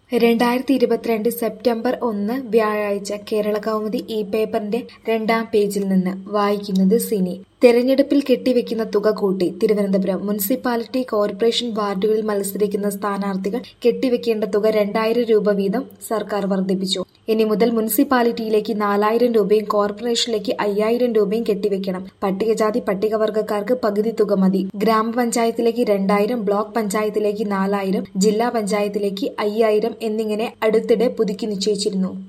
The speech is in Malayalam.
രണ്ടായിരത്തി ഇരുപത്തിരണ്ട് സെപ്റ്റംബർ ഒന്ന് വ്യാഴാഴ്ച കേരളകൗമുദി ഈ പേപ്പറിന്റെ രണ്ടാം പേജിൽ നിന്ന് വായിക്കുന്നത് സിനി തെരഞ്ഞെടുപ്പിൽ കെട്ടിവെക്കുന്ന തുക കൂട്ടി തിരുവനന്തപുരം മുനിസിപ്പാലിറ്റി കോർപ്പറേഷൻ വാർഡുകളിൽ മത്സരിക്കുന്ന സ്ഥാനാർത്ഥികൾ കെട്ടിവെക്കേണ്ട തുക രണ്ടായിരം രൂപ വീതം സർക്കാർ വർദ്ധിപ്പിച്ചു ഇനി മുതൽ മുനിസിപ്പാലിറ്റിയിലേക്ക് നാലായിരം രൂപയും കോർപ്പറേഷനിലേക്ക് അയ്യായിരം രൂപയും കെട്ടിവെക്കണം പട്ടികജാതി പട്ടികവർഗക്കാർക്ക് പകുതി തുക മതി ഗ്രാമപഞ്ചായത്തിലേക്ക് രണ്ടായിരം ബ്ലോക്ക് പഞ്ചായത്തിലേക്ക് നാലായിരം ജില്ലാ പഞ്ചായത്തിലേക്ക് അയ്യായിരം എന്നിങ്ങനെ അടുത്തിടെ പുതുക്കി നിശ്ചയിച്ചിരുന്നു